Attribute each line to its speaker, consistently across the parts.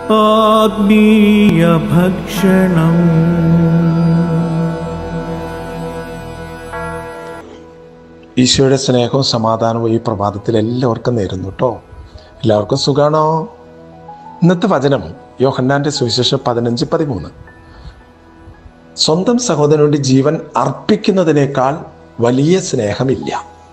Speaker 1: ആത്മീയ ഭക്ഷണം
Speaker 2: ഈശോയുടെ സ്നേഹവും സമാധാനവും ഈ പ്രഭാതത്തിൽ എല്ലാവർക്കും നേരുന്നു കേട്ടോ എല്ലാവർക്കും സുഖാണോ ഇന്നത്തെ വചനം യോഹന്നാന്റെ സുവിശേഷം പതിനഞ്ച് പതിമൂന്ന് സ്വന്തം സഹോദരന് വേണ്ടി ജീവൻ അർപ്പിക്കുന്നതിനേക്കാൾ വലിയ സ്നേഹമില്ല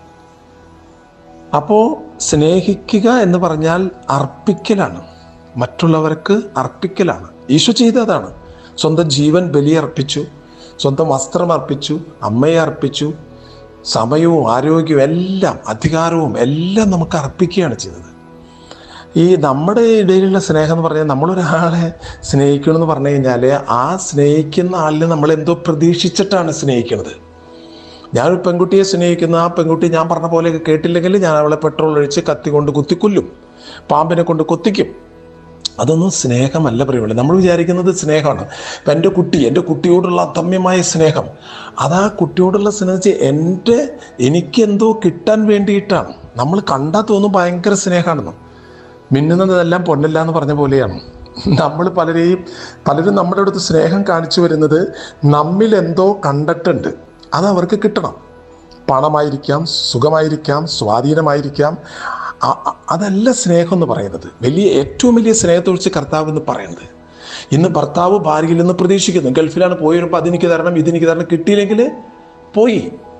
Speaker 2: അപ്പോൾ സ്നേഹിക്കുക എന്ന് പറഞ്ഞാൽ അർപ്പിക്കലാണ് മറ്റുള്ളവർക്ക് അർപ്പിക്കലാണ് ഈശോ ചെയ്തതാണ് സ്വന്തം ജീവൻ ബലിയർപ്പിച്ചു സ്വന്തം വസ്ത്രം അർപ്പിച്ചു അമ്മയെ അർപ്പിച്ചു സമയവും ആരോഗ്യവും എല്ലാം അധികാരവും എല്ലാം നമുക്ക് അർപ്പിക്കുകയാണ് ചെയ്തത് ഈ നമ്മുടെ ഇടയിലുള്ള സ്നേഹം എന്ന് പറഞ്ഞാൽ നമ്മളൊരാളെ സ്നേഹിക്കണമെന്ന് പറഞ്ഞു കഴിഞ്ഞാൽ ആ സ്നേഹിക്കുന്ന ആളിനെ നമ്മൾ എന്തോ പ്രതീക്ഷിച്ചിട്ടാണ് സ്നേഹിക്കുന്നത് ഞാനൊരു പെൺകുട്ടിയെ സ്നേഹിക്കുന്ന ആ പെൺകുട്ടി ഞാൻ പറഞ്ഞ പോലെയൊക്കെ കേട്ടില്ലെങ്കിൽ ഞാൻ അവളെ പെട്രോൾ ഒഴിച്ച് കത്തി കൊണ്ട് കുത്തിക്കൊല്ലും പാമ്പിനെ കൊണ്ട് കൊത്തിക്കും അതൊന്നും സ്നേഹമല്ല പ്രിയമുള്ള നമ്മൾ വിചാരിക്കുന്നത് സ്നേഹമാണ് ഇപ്പം എൻ്റെ കുട്ടി എൻ്റെ കുട്ടിയോടുള്ള അദമ്യമായ സ്നേഹം അത് ആ കുട്ടിയോടുള്ള സ്നേഹിച്ച് എൻ്റെ എനിക്കെന്തോ കിട്ടാൻ വേണ്ടിയിട്ടാണ് നമ്മൾ കണ്ടാൽ തോന്നും ഭയങ്കര സ്നേഹമാണെന്ന് മിന്നുന്നതെല്ലാം പൊന്നില്ല എന്ന് പറഞ്ഞ പോലെയാണ് നമ്മൾ പലരെയും പലരും നമ്മുടെ അടുത്ത് സ്നേഹം കാണിച്ചു വരുന്നത് നമ്മിൽ എന്തോ കണ്ടിട്ടുണ്ട് അത് അവർക്ക് കിട്ടണം പണമായിരിക്കാം സുഖമായിരിക്കാം സ്വാധീനമായിരിക്കാം അ- അ- അതല്ല സ്നേഹം എന്ന് പറയുന്നത് വലിയ ഏറ്റവും വലിയ സ്നേഹത്തൊഴിച്ച് കർത്താവ് എന്ന് പറയുന്നത് ഇന്ന് ഭർത്താവ് ഭാര്യയിൽ നിന്ന് പ്രതീക്ഷിക്കുന്നു ഗൾഫിലാണ് പോയി വരുമ്പോൾ അതെനിക്ക് തരണം ഇതെനിക്ക് തരണം കിട്ടിയില്ലെങ്കിൽ പോയി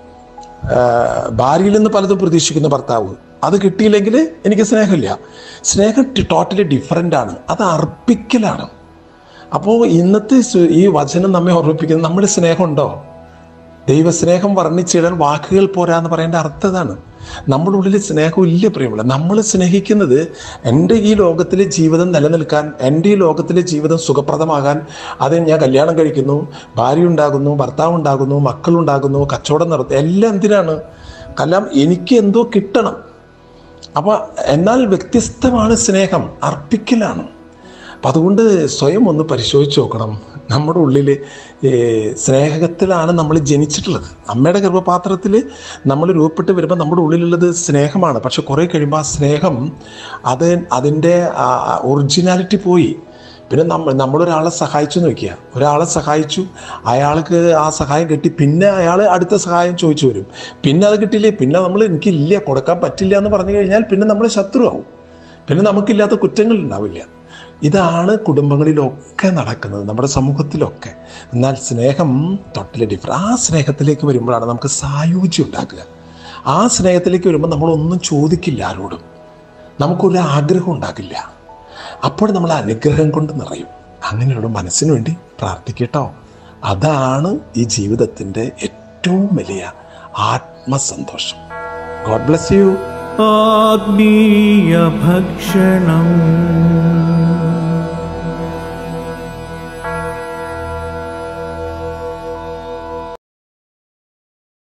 Speaker 2: ആ, ഭാര്യയിൽ നിന്ന് പലതും പ്രതീക്ഷിക്കുന്ന ഭർത്താവ് അത് കിട്ടിയില്ലെങ്കിൽ എനിക്ക് സ്നേഹമില്ല സ്നേഹം ടോട്ടലി ഡിഫറെൻ്റ് ആണ് അത് അർപ്പിക്കലാണ് അപ്പോൾ ഇന്നത്തെ സു- ഈ വചനം നമ്മെ ഓർമ്മിപ്പിക്കുന്നത് നമ്മുടെ സ്നേഹമുണ്ടോ ദൈവസ്നേഹം വർണ്ണിച്ചിടാൻ വാക്കുകൾ പോരാ എന്ന് പറയേണ്ട അർത്ഥം ഇതാണ് നമ്മുടെ ഉള്ളിൽ സ്നേഹം ഇല്ല പ്രിയമുള്ള നമ്മൾ സ്നേഹിക്കുന്നത് എൻ്റെ ഈ ലോകത്തിലെ ജീവിതം നിലനിൽക്കാൻ എൻ്റെ ഈ ലോകത്തിലെ ജീവിതം സുഖപ്രദമാകാൻ അത് ഞാൻ കല്യാണം കഴിക്കുന്നു ഭാര്യ ഉണ്ടാകുന്നു ഭർത്താവ് ഉണ്ടാകുന്നു മക്കളുണ്ടാകുന്നു കച്ചവടം നടത്തും എല്ലാം എന്തിനാണ് എല്ലാം എനിക്ക് എന്തോ കിട്ടണം അപ്പൊ എന്നാൽ വ്യത്യസ്തമാണ് സ്നേഹം അർപ്പിക്കലാണ് അപ്പം അതുകൊണ്ട് സ്വയം ഒന്ന് പരിശോധിച്ച് നോക്കണം നമ്മുടെ ഉള്ളിൽ സ്നേഹത്തിലാണ് നമ്മൾ ജനിച്ചിട്ടുള്ളത് അമ്മയുടെ ഗർഭപാത്രത്തിൽ നമ്മൾ രൂപപ്പെട്ട് വരുമ്പോൾ നമ്മുടെ ഉള്ളിലുള്ളത് സ്നേഹമാണ് പക്ഷെ കുറേ കഴിയുമ്പോൾ ആ സ്നേഹം അത് അതിൻ്റെ ഒറിജിനാലിറ്റി പോയി പിന്നെ നമ്മൾ നമ്മളൊരാളെ സഹായിച്ചു എന്ന് വെക്കുക ഒരാളെ സഹായിച്ചു അയാൾക്ക് ആ സഹായം കിട്ടി പിന്നെ അയാൾ അടുത്ത സഹായം ചോദിച്ചു വരും പിന്നെ അത് കിട്ടിയില്ലേ പിന്നെ നമ്മൾ എനിക്കില്ല കൊടുക്കാൻ പറ്റില്ല എന്ന് പറഞ്ഞു കഴിഞ്ഞാൽ പിന്നെ നമ്മൾ ശത്രുവാകും പിന്നെ നമുക്കില്ലാത്ത കുറ്റങ്ങൾ ഉണ്ടാവില്ല ഇതാണ് കുടുംബങ്ങളിലൊക്കെ നടക്കുന്നത് നമ്മുടെ സമൂഹത്തിലൊക്കെ എന്നാൽ സ്നേഹം ടോട്ടലി ഡിഫറെൻ്റ് ആ സ്നേഹത്തിലേക്ക് വരുമ്പോഴാണ് നമുക്ക് സായുജ്യം ഉണ്ടാക്കുക ആ സ്നേഹത്തിലേക്ക് വരുമ്പോൾ നമ്മളൊന്നും ചോദിക്കില്ല ആരോടും നമുക്കൊരു ആഗ്രഹം ഉണ്ടാകില്ല അപ്പോൾ നമ്മൾ അനുഗ്രഹം കൊണ്ട് നിറയും അങ്ങനെയുള്ള മനസ്സിന് വേണ്ടി പ്രാർത്ഥിക്കട്ടോ അതാണ് ഈ ജീവിതത്തിൻ്റെ ഏറ്റവും വലിയ ആത്മസന്തോഷം ഗോഡ് ബ്ലസ് യു
Speaker 1: ആത്മീയ ഭക്ഷണം